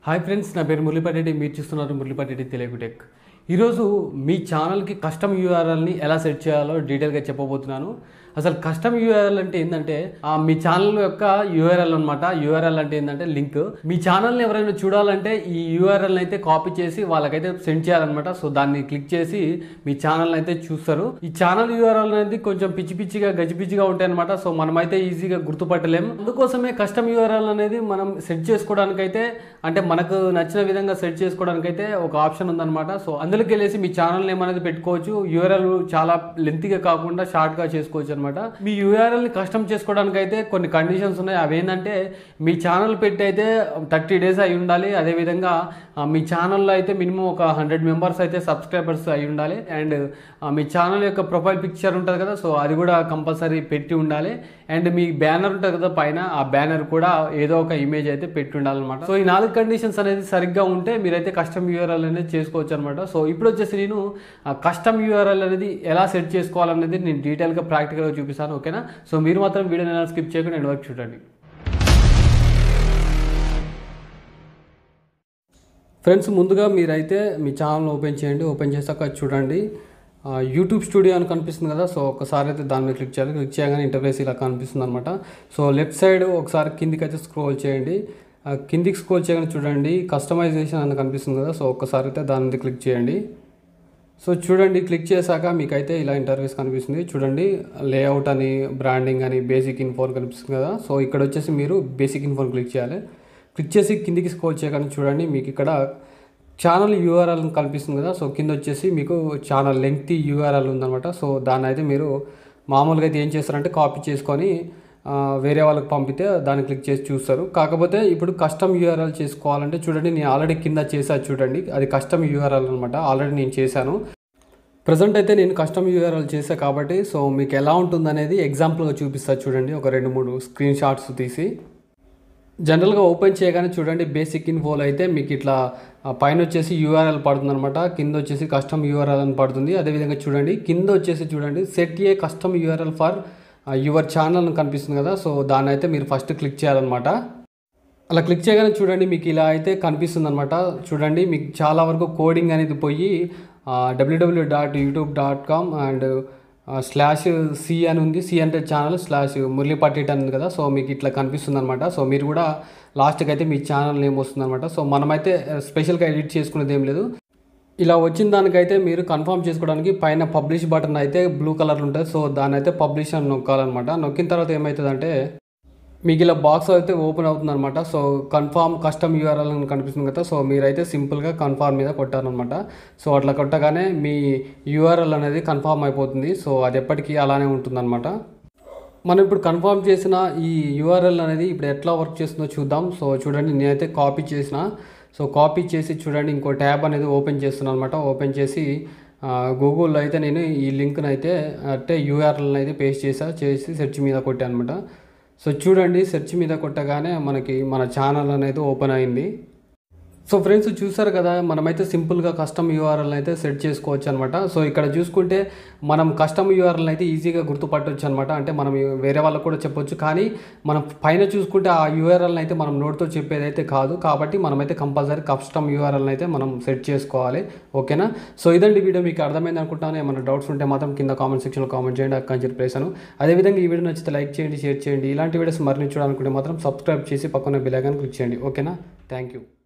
hi friends నా పేరు మురళీపరెడ్డి మీరు చూస్తున్నారు మురళీపరెడ్డి తెలుగు టెక్ ఈరోజు మీ ఛానల్కి కస్టమ్ యూఆర్ఎల్ని ఎలా సెట్ చేయాలో డీటెయిల్గా చెప్పబోతున్నాను అసలు కస్టమ్ యూఆర్ఎల్ అంటే ఏంటంటే ఆ, మీ ఛానల్ యొక్క యూఆర్ఎల్ అనమాట యూఆర్ఎల్ అంటే ఏంటంటే లింక్ మీ ఛానల్ని ఎవరైనా చూడాలంటే ఈ యూఆర్ఎల్ అయితే కాపీ చేసి వాళ్ళకైతే సెండ్ చేయాలన్నమాట సో దాన్ని క్లిక్ చేసి మీ ఛానల్ అయితే చూస్తారు ఈ ఛానల్ యూఆర్ఎల్ అనేది కొంచెం పిచ్చి పిచ్చిగా గజిపిచ్చిగా ఉంటాయి అనమాట సో మనమైతే ఈజీగా గుర్తుపట్టలేము అందుకోసమే కస్టమ్ యూఆర్ఎల్ అనేది మనం సెట్ చేసుకోవడానికైతే అంటే మనకు నచ్చిన విధంగా సెట్ చేసుకోవడానికైతే ఒక ఆప్షన్ ఉందన్నమాట సో అందులోకి వెళ్ళేసి మీ ఛానల్ నేమ్ అనేది పెట్టుకోవచ్చు యూఆర్ఎల్ చాలా లెంతీగా కాకుండా షార్ట్ గా చేసుకోవచ్చు అనమాట మీ యూఆర్ఎల్ ని కస్టమ్ చేసుకోవడానికి అయితే కొన్ని కండిషన్స్ ఉన్నాయి అవి ఏంటంటే మీ ఛానల్ పెట్టి అయితే థర్టీ డేస్ అయి ఉండాలి అదే విధంగా ఆ, మీ ఛానల్లో అయితే మినిమం ఒక హండ్రెడ్ మెంబర్స్ అయితే సబ్స్క్రైబర్స్ అయి ఉండాలి అండ్ మీ ఛానల్ యొక్క ప్రొఫైల్ పిక్చర్ ఉంటుంది కదా సో అది కూడా కంపల్సరీ పెట్టి ఉండాలి అండ్ మీ బ్యానర్ ఉంటుంది కదా పైన ఆ బ్యానర్ కూడా ఏదో ఒక ఇమేజ్ అయితే పెట్టి ఉండాలన్నమాట సో ఈ నాలుగు కండిషన్స్ అనేది సరిగ్గా ఉంటే మీరైతే కస్టమ్ యూఆర్ఎల్ అనేది చేసుకోవచ్చు అనమాట సో ఇప్పుడు వచ్చేసి నేను కస్టమ్ యూఆర్ఎల్ అనేది ఎలా సెట్ చేసుకోవాలనేది నేను డీటెయిల్గా ప్రాక్టికల్గా చూపిస్తాను ఓకేనా సో మీరు మాత్రం వీడియోని ఎలా స్కిప్ చేయకుండా ఎండ్ వరకు చూడండి ఫ్రెండ్స్ ముందుగా మీరైతే మీ ఛానల్ ఓపెన్ చేయండి ఓపెన్ చేశాక చూడండి ఆ, యూట్యూబ్ స్టూడియో అని కనిపిస్తుంది కదా సో ఒకసారి అయితే దాని మీద క్లిక్ చేయాలి క్లిక్ చేయగానే ఇంటర్ఫేస్ ఇలా కనిపిస్తుంది అనమాట సో లెఫ్ట్ సైడ్ ఒకసారి కిందికి అయితే స్క్రోల్ చేయండి ఆ, కిందికి స్క్రోల్ చేయగానే చూడండి కస్టమైజేషన్ అని కనిపిస్తుంది కదా సో ఒక్కసారి అయితే దాని మీద క్లిక్ చేయండి సో చూడండి క్లిక్ చేశాక మీకైతే ఇలా ఇంటర్ఫేస్ కనిపిస్తుంది చూడండి లేఅవుట్ అని బ్రాండింగ్ అని బేసిక్ ఇన్ఫో అని కనిపిస్తుంది కదా సో ఇక్కడ వచ్చేసి మీరు బేసిక్ ఇన్ఫోని క్లిక్ చేయాలి క్లిక్ చేసి కిందికి స్క్రోల్ చేయగానే చూడండి మీకు ఇక్కడ ఛానల్ యూఆర్ఎల్ కనిపిస్తుంది కదా సో కింద వచ్చేసి మీకు ఛానల్ లెంగ్తీ యూఆర్ఎల్ ఉందన్నమాట సో దాన్ని అయితే మీరు మామూలుగా అయితే ఏం చేస్తారంటే కాపీ చేసుకొని ఆ, వేరే వాళ్ళకి పంపితే దాన్ని క్లిక్ చేసి చూస్తారు కాకపోతే ఇప్పుడు కస్టమ్ యూఆర్ఎల్ చేసుకోవాలంటే చూడండి నేను ఆల్రెడీ కింద చేసా చూడండి అది కస్టమ్ యూఆర్ఎల్ అనమాట ఆల్రెడీ నేను చేశాను ప్రజెంట్ అయితే నేను కస్టమ్ యూఆర్ఎల్ చేసా కాబట్టి సో మీకు ఎలా ఉంటుందనేది ఎగ్జాంపుల్గా చూపిస్తా చూడండి ఒక రెండు మూడు స్క్రీన్ షాట్స్ తీసి జనరల్గా ఓపెన్ చేయగానే చూడండి బేసిక్ ఇన్ఫోలో అయితే మీకు ఇట్లా ఆ, పైన వచ్చేసి యూఆర్ఎల్ పడుతుంది అనమాట కింద వచ్చేసి కస్టమ్ యూఆర్ఎల్ అని పడుతుంది అదేవిధంగా చూడండి కింద వచ్చేసి చూడండి set a custom URL for your channel అని కనిపిస్తుంది కదా సో దాన్ని అయితే మీరు ఫస్ట్ క్లిక్ చేయాలన్నమాట అలా క్లిక్ చేయగానే చూడండి మీకు ఇలా అయితే కనిపిస్తుంది అనమాట చూడండి మీకు చాలా వరకు కోడింగ్ అనేది పోయి WW dot YouTube dot com and slash C అని ఉంది సి అంటే ఛానల్ స్లాష్ మురళీ పట్టిట్ అని ఉంది కదా సో మీకు ఇట్లా కనిపిస్తుంది అనమాట సో మీరు కూడా లాస్ట్కి అయితే మీ ఛానల్ నేమ్ వస్తుంది అనమాట సో మనమైతే స్పెషల్గా ఎడిట్ చేసుకునేది ఏం లేదు ఇలా వచ్చిన దానికైతే మీరు కన్ఫర్మ్ చేసుకోవడానికి పైన పబ్లిష్ బటన్ అయితే బ్లూ కలర్ ఉంటుంది సో దాన్ని అయితే పబ్లిష్ అని నొక్కాలన్నమాట నొక్కిన తర్వాత ఏమవుతుందంటే మీకు ఇలా బాక్స్ అయితే ఓపెన్ అవుతుంది అనమాట సో కన్ఫామ్ కస్టమ్ యూఆర్ఎల్ అని కనిపిస్తుంది కదా సో మీరైతే సింపుల్గా కన్ఫామ్ మీద కొట్టారనమాట సో అట్లా కొట్టగానే మీ యూఆర్ఎల్ అనేది కన్ఫామ్ అయిపోతుంది సో అది ఎప్పటికీ అలానే ఉంటుందన్నమాట మనం ఇప్పుడు కన్ఫర్మ్ చేసిన ఈ యూఆర్ఎల్ అనేది ఇప్పుడు ఎట్లా వర్క్ చేస్తుందో చూద్దాం సో చూడండి నేనైతే కాపీ చేసిన సో కాపీ చేసి చూడండి ఇంకో ట్యాబ్ అనేది ఓపెన్ చేస్తున్నాను అనమాట ఓపెన్ చేసి గూగుల్లో అయితే నేను ఈ లింక్ని అయితే అంటే యూఆర్ఎల్ని అయితే పేస్ట్ చేసా చేసి సెర్చ్ మీద కొట్టాను అనమాట సో చూడండి సెర్చ్ మీద కొట్టగానే మనకి మన ఛానల్ అనేది ఓపెన్ అయింది సో ఫ్రెండ్స్ చూసారు కదా మనమైతే సింపుల్గా కస్టమ్ యూఆర్ఎల్ అయితే సెట్ చేసుకోవచ్చు అనమాట సో ఇక్కడ చూసుకుంటే మనం కస్టమ్ యూఆర్ఎల్ అయితే ఈజీగా గుర్తుపట్టవచ్చు అనమాట అంటే మనం వేరే వాళ్ళకు కూడా చెప్పొచ్చు కానీ మనం పైన చూసుకుంటే ఆ యూఆర్ఎల్ అయితే మనం నోట్తో చెప్పేది అయితే కాదు కాబట్టి మనమైతే కంపల్సరీ కస్టమ్ యూఆర్ఎల్ అయితే మనం సెట్ చేసుకోవాలి ఓకేనా సో ఇదండి వీడియో మీకు అర్థమైంది అనుకుంటాను ఏమైనా డౌట్స్ ఉంటే మాత్రం కింద కామెంట్ సెక్షన్లో కామెంట్ చేయండి అక్కడ అని చెప్పేసాను అదేవిధంగా ఈ వీడియో నచ్చితే లైక్ చేయండి షేర్ చేయండి ఇలాంటి వీడియోస్ మరిన్ని చూడాలనుకుంటే మాత్రం సబ్స్క్రైబ్ చేసి పక్కన బిల్ ఐకాన్ క్లిక్ చేయండి ఓకేనా థ్యాంక్ యూ